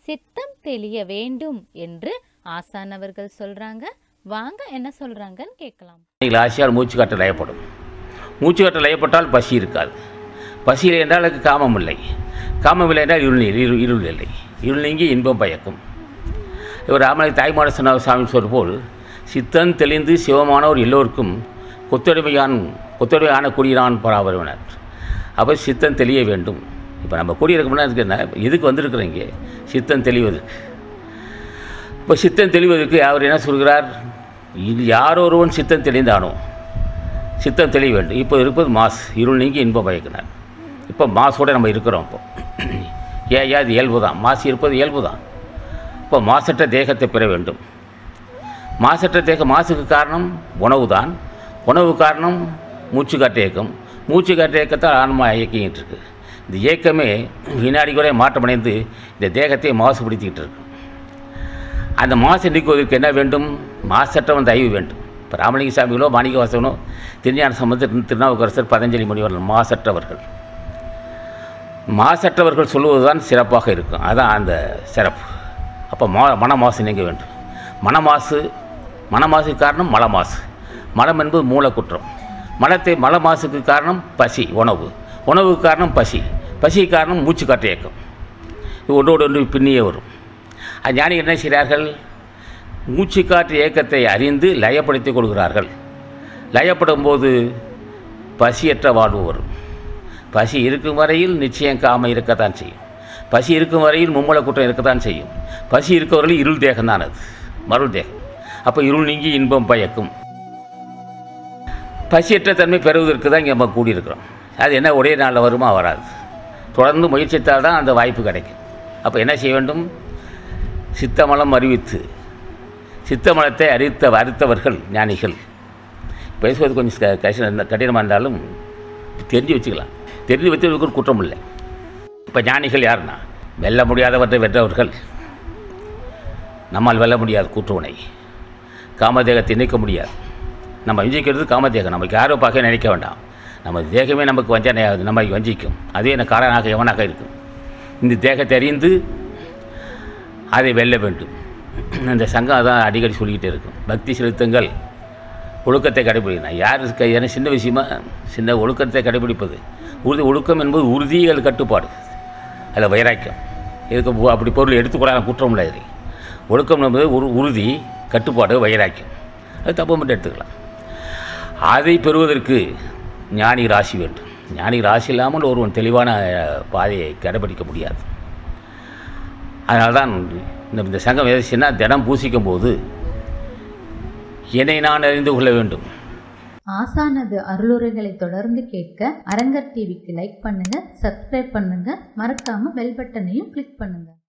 சித்தம் தெளிய வேண்டும் என்று ஆசான் அவர்கள் சொல்றாங்க வாங்க என்ன சொல்றாங்கன்னு கேட்கலாம் நீங்கள் ஆசையால் மூச்சு காட்ட லயப்படும் மூச்சு காட்ட லயப்பட்டால் பசி இருக்காது பசி இல்லை என்றால் அதுக்கு காமம் இல்லை காமம் இல்லை என்றால் இருள் நீர் இருள் இருள் இல்லை இருள் நீங்கி இன்பம் பயக்கும் இவர் ராமனை தாய்மாட சொன்ன சாமி சொல் போல் சித்தன் தெளிந்து சிவமானவர் எல்லோருக்கும் கொத்தடிமையான் கொத்தடிமை ஆனக்கூடியான் பராபரவினர் அப்போ சித்தன் தெளிய வேண்டும் இப்போ நம்ம கூடியிருக்க முன்னாடி என்ன எதுக்கு வந்திருக்கிறீங்க சித்தன் தெளிவதற்கு இப்போ சித்தம் தெளிவதற்கு அவர் என்ன சொல்கிறார் இது யாரொருவன் சித்தம் தெளிந்தானோ சித்தம் தெளிய வேண்டும் இப்போ இருப்பது மாஸ் இருள் நீங்கி இன்பம் பயக்கினார் இப்போ மாசோடு நம்ம இருக்கிறோம் இப்போ ஏன் ஏன் அது இயல்பு தான் மாசு இருப்பது இயல்பு தான் இப்போ மாசற்ற தேகத்தை பெற வேண்டும் மாசற்ற தேகம் மாசுக்கு காரணம் உணவு தான் உணவு காரணம் மூச்சு காற்று இயக்கம் மூச்சு காற்று இயக்கத்தால் ஆன்மா இயக்கிக்கிட்டு இருக்கு இந்த இயக்கமே வினாடி கூட மாற்றமடைந்து இந்த தேகத்தை மாசுபடுத்திக்கிட்டு இருக்கு அந்த மாசை நீக்குவதற்கு என்ன வேண்டும் மாசற்றவன் தயவு வேண்டும் இப்போ ராமலிங்க சாமிகளோ மாணிக்க வாசகனோ திருஞான சம்பந்தர் திருநாவுக்கரசர் பதஞ்சலி முனிவர்கள் மாசற்றவர்கள் மாசற்றவர்கள் சொல்லுவதுதான் சிறப்பாக இருக்கும் அதான் அந்த சிறப்பு அப்போ மா மனமாசு நீங்க வேண்டும் மனமாசு மனமாசுக்கு காரணம் மல மாசு மலம் என்பது மூலக்குற்றம் மலத்தை மல மாசுக்கு காரணம் பசி உணவு உணவுக்கு காரணம் பசி பசி காரணம் மூச்சு காற்று இயக்கம் இது ஒன்றோடு ஒன்று பின்னியே வரும் அது ஞானிகள் என்ன செய்கிறார்கள் மூச்சு காற்று இயக்கத்தை அறிந்து லயப்படுத்திக் கொள்கிறார்கள் லயப்படும் போது பசியற்ற வாழ்வு வரும் பசி இருக்கும் வரையில் நிச்சயம் காம இருக்கத்தான் செய்யும் பசி இருக்கும் வரையில் மும்மல குற்றம் இருக்கத்தான் செய்யும் பசி இருக்க வரையில் இருள் தேகம்தான் அது மருள் தேகம் அப்போ இருள் நீங்கி இன்பம் பயக்கும் பசியற்ற தன்மை பெறுவதற்கு தான் இங்கே நம்ம கூடியிருக்கிறோம் அது என்ன ஒரே நாளில் வருமா வராது தொடர்ந்து முயற்சித்தால் தான் அந்த வாய்ப்பு கிடைக்கும் அப்போ என்ன செய்ய வேண்டும் சித்தமலம் அறிவித்து சித்தமலத்தை அறித்த அறித்தவர்கள் ஞானிகள் பேசுவது கொஞ்சம் க- கஷ்டம் கடினமாக இருந்தாலும் தெரிஞ்சு வச்சுக்கலாம் தெரிஞ்சு வச்சவருக்கு ஒரு குற்றம் இல்லை இப்போ ஞானிகள் யாருன்னா வெல்ல முடியாதவற்றை வென்றவர்கள் நம்மால் வெல்ல முடியாது கூற்றுவனை காமதேகத்தை நீக்க முடியாது நம்ம வஞ்சிக்கிறது காமதேகம் நமக்கு யாரோ பார்க்க நினைக்க வேண்டாம் நம்ம தேகமே நமக்கு வஞ்சனையாகுது நம்மை வஞ்சிக்கும் அதுவே எனக்கு காரணாக எவனாக இருக்கும் இந்த தேகத்தை அறிந்து அதை வெல்ல வேண்டும் இந்த சங்கம் அதான் அடிக்கடி சொல்லிக்கிட்டே இருக்கும் பக்தி செலுத்துங்கள் ஒழுக்கத்தை கடைபிடிக்கணும் யார் க- என்ன சின்ன விஷயமா சின்ன ஒழுக்கத்தை கடைபிடிப்பது உறுதி ஒழுக்கம் என்பது உறுதிகள் கட்டுப்பாடு அதில் வைராக்கியம் இதுக்கு பு- அப்படி பொருள் எடுத்துக்கூடாது குற்றம் இல்லை இது ஒழுக்கம் என்பது ஒரு உறுதி கட்டுப்பாடு வைராக்கியம் அது தப்பு மட்டும் எடுத்துக்கலாம் அதை பெறுவதற்கு ஞானி ராசி வேண்டும் ஞானி ராசி இல்லாமல் ஒருவன் தெளிவான அஹ், பாதையை கடைபிடிக்க முடியாது அதனால தான் இந்த இந்த சங்கம் எதாச்சுன்னா தினம் பூசிக்கும் போது என்னை நான் அறிந்து கொள்ள வேண்டும் ஆசானது அருளுரைகளை தொடர்ந்து கேட்க அரங்கர் டிவிக்கு லைக் பண்ணுங்க சப்ஸ்கிரைப் பண்ணுங்க மறக்காம பெல் பட்டனையும் கிளிக் பண்ணுங்க